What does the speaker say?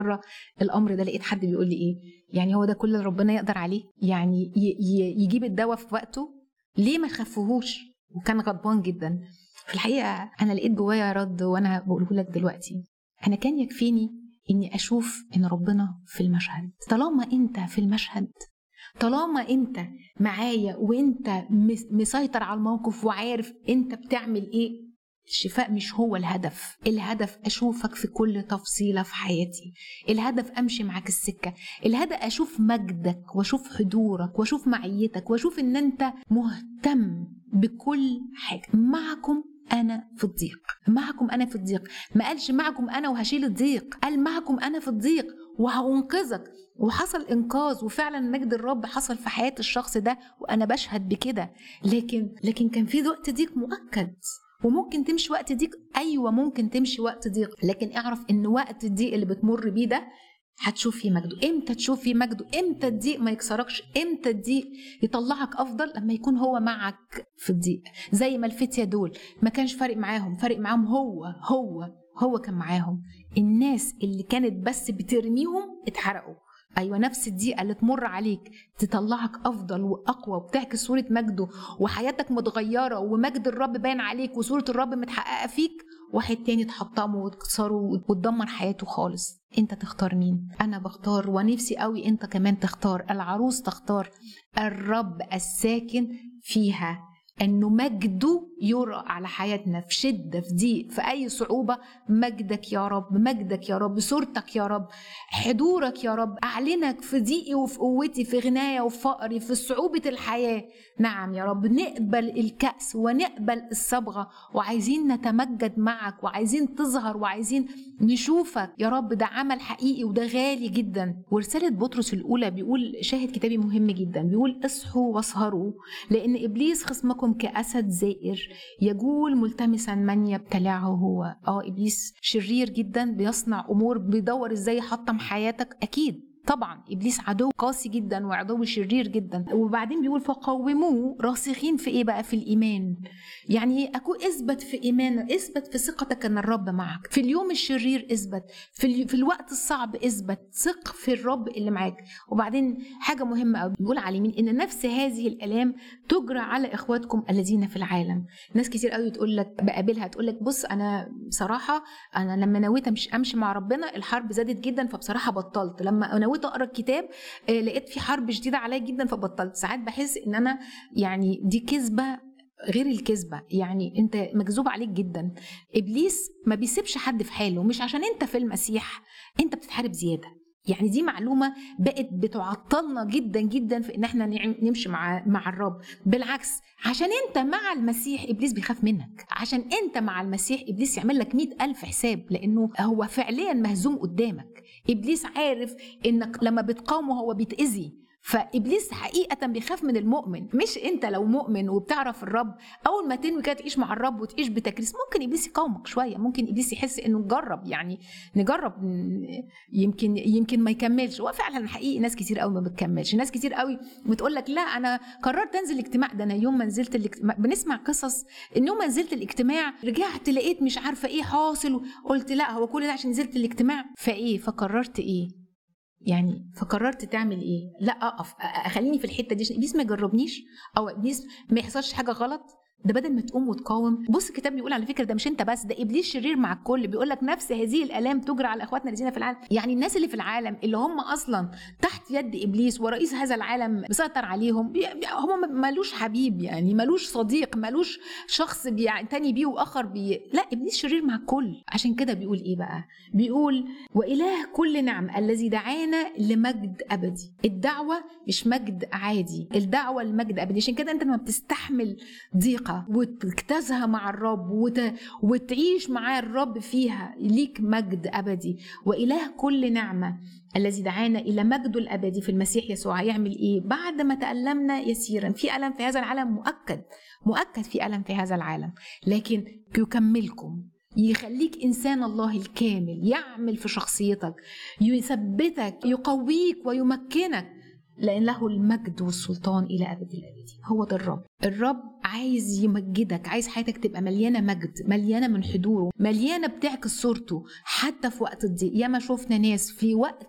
مره الامر ده لقيت حد بيقول لي ايه يعني هو ده كل اللي ربنا يقدر عليه يعني ي- ي- يجيب الدواء في وقته ليه ما خفهوش وكان غضبان جدا في الحقيقه انا لقيت جوايا رد وانا بقوله لك دلوقتي انا كان يكفيني اني اشوف ان ربنا في المشهد طالما انت في المشهد طالما انت معايا وانت مس- مسيطر على الموقف وعارف انت بتعمل ايه الشفاء مش هو الهدف الهدف اشوفك في كل تفصيله في حياتي الهدف امشي معاك السكه الهدف اشوف مجدك واشوف حضورك واشوف معيتك واشوف ان انت مهتم بكل حاجه معكم انا في الضيق معكم انا في الضيق ما قالش معكم انا وهشيل الضيق قال معكم انا في الضيق وهانقذك وحصل انقاذ وفعلا مجد الرب حصل في حياه الشخص ده وانا بشهد بكده لكن لكن كان في وقت ضيق مؤكد وممكن تمشي وقت ضيق ايوه ممكن تمشي وقت ضيق لكن اعرف ان وقت الضيق اللي بتمر بيه ده هتشوف فيه مجده امتى تشوف فيه مجده امتى الضيق ما يكسركش امتى الضيق يطلعك افضل لما يكون هو معك في الضيق زي ما الفتية دول ما كانش فارق معاهم فارق معاهم هو هو هو كان معاهم الناس اللي كانت بس بترميهم اتحرقوا ايوه نفس الضيقه اللي تمر عليك تطلعك افضل واقوى وبتعكس صوره مجده وحياتك متغيره ومجد الرب باين عليك وصوره الرب متحققه فيك واحد تاني تحطمه وتكسره وتدمر حياته خالص انت تختار مين انا بختار ونفسي قوي انت كمان تختار العروس تختار الرب الساكن فيها انه مجده يرى على حياتنا في شده في ضيق في اي صعوبه مجدك يا رب مجدك يا رب صورتك يا رب حضورك يا رب اعلنك في ضيقي وفي قوتي في غنايا وفي فقري في صعوبه الحياه نعم يا رب نقبل الكأس ونقبل الصبغه وعايزين نتمجد معك وعايزين تظهر وعايزين نشوفك يا رب ده عمل حقيقي وده غالي جدا ورساله بطرس الاولى بيقول شاهد كتابي مهم جدا بيقول اصحوا واسهروا لان ابليس خصمكم كاسد زائر يجول ملتمسا من يبتلعه هو اه ابليس شرير جدا بيصنع امور بيدور ازاي يحطم حياتك اكيد طبعا ابليس عدو قاسي جدا وعدو شرير جدا وبعدين بيقول فقوموه راسخين في ايه بقى في الايمان يعني اكون اثبت في ايمانك اثبت في ثقتك ان الرب معك في اليوم الشرير اثبت في, ال... في الوقت الصعب اثبت ثق في الرب اللي معاك وبعدين حاجه مهمه قوي بيقول على اليمين ان نفس هذه الالام تجرى على اخواتكم الذين في العالم ناس كتير قوي تقول لك بقابلها تقول لك بص انا بصراحه انا لما نويت امشي امشي مع ربنا الحرب زادت جدا فبصراحه بطلت لما نويت اقرا الكتاب آه، لقيت في حرب شديده عليا جدا فبطلت ساعات بحس ان انا يعني دي كذبه غير الكذبه يعني انت مكذوب عليك جدا ابليس ما بيسيبش حد في حاله مش عشان انت في المسيح انت بتتحارب زياده يعني دي معلومه بقت بتعطلنا جدا جدا في ان احنا نعم- نمشي مع مع الرب بالعكس عشان انت مع المسيح ابليس بيخاف منك عشان انت مع المسيح ابليس يعمل لك مئة الف حساب لانه هو فعليا مهزوم قدامك ابليس عارف انك لما بتقاومه هو بيتاذي فابليس حقيقه بيخاف من المؤمن مش انت لو مؤمن وبتعرف الرب اول ما تنوي كده تعيش مع الرب وتعيش بتكريس ممكن ابليس يقاومك شويه ممكن ابليس يحس انه نجرب يعني نجرب ن- يمكن يمكن ما يكملش هو فعلا حقيقي ناس كتير قوي ما بتكملش ناس كتير قوي بتقول لك لا انا قررت انزل الاجتماع ده انا يوم ما نزلت الاجتماع بنسمع قصص ان يوم ما نزلت الاجتماع رجعت لقيت مش عارفه ايه حاصل قلت لا هو كل ده عشان نزلت الاجتماع فايه فقررت ايه يعني فقررت تعمل ايه لا اقف أ- اخليني في الحته دي عشان ابليس ما يجربنيش او ابليس ما يحصلش حاجه غلط ده بدل ما تقوم وتقاوم بص الكتاب بيقول على فكره ده مش انت بس ده ابليس شرير مع الكل بيقول لك نفس هذه الالام تجرى على اخواتنا الذين في العالم يعني الناس اللي في العالم اللي هم اصلا تحت يد ابليس ورئيس هذا العالم مسيطر عليهم بي- بي- هم ملوش حبيب يعني ملوش صديق ملوش شخص بيعتني بيه واخر بي لا ابليس شرير مع الكل عشان كده بيقول ايه بقى بيقول واله كل نعم الذي دعانا لمجد ابدي الدعوه مش مجد عادي الدعوه لمجد ابدي عشان كده انت لما بتستحمل ضيقه وتجتازها مع الرب وت... وتعيش مع الرب فيها ليك مجد ابدي واله كل نعمه الذي دعانا الى مجده الابدي في المسيح يسوع هيعمل ايه بعد ما تالمنا يسيرا في الم في هذا العالم مؤكد مؤكد في الم في هذا العالم لكن يكملكم يخليك انسان الله الكامل يعمل في شخصيتك يثبتك يقويك ويمكنك لأن له المجد والسلطان إلى أبد الآبدين هو ده الرب الرب عايز يمجدك عايز حياتك تبقى مليانة مجد مليانة من حضوره مليانة بتعكس صورته حتى في وقت الضيق ياما شفنا ناس في وقت